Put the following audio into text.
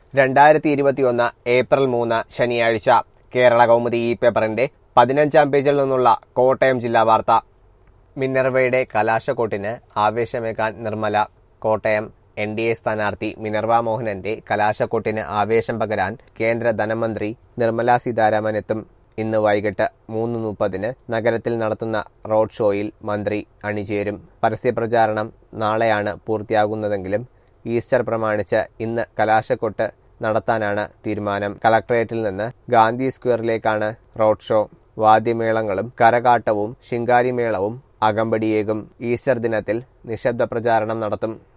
രണ്ടായിരത്തി ഇരുപത്തിയൊന്ന് ഏപ്രിൽ മൂന്ന് ശനിയാഴ്ച കേരള കൗമുദി ഈ പേപ്പറിന്റെ പതിനഞ്ചാം പേജിൽ നിന്നുള്ള കോട്ടയം ജില്ലാ വാർത്ത മിനർവയുടെ കലാശക്കൊട്ടിന് ആവേശമേകാൻ Nirmala Kottayam N D A സ്ഥാനാർത്ഥി മിനർവ മോഹനന്റെ കലാശക്കൊട്ടിന് ആവേശം പകരാൻ കേന്ദ്ര ധനമന്ത്രി നിർമ്മല സീതാരാമൻ എത്തും ഇന്ന് വൈകിട്ട് മൂന്ന് മുപ്പതിന് നഗരത്തിൽ നടത്തുന്ന റോഡ് ഷോയിൽ മന്ത്രി അണിചേരും പരസ്യപ്രചാരണം നാളെയാണ് പൂർത്തിയാകുന്നതെങ്കിലും ഈസ്റ്റർ പ്രമാണിച്ച് ഇന്ന് കലാശക്കൊട്ട് നടത്താനാണ് തീരുമാനം കളക്ടറേറ്റിൽ നിന്ന് ഗാന്ധി സ്ക്വയറിലേക്കാണ് റോഡ് ഷോ വാദ്യമേളങ്ങളും കരകാട്ടവും ശിങ്കാരിമേളവും അകമ്പടിയേകും ഈസ്റ്റർ ദിനത്തിൽ നിശബ്ദ പ്രചാരണം നടത്തും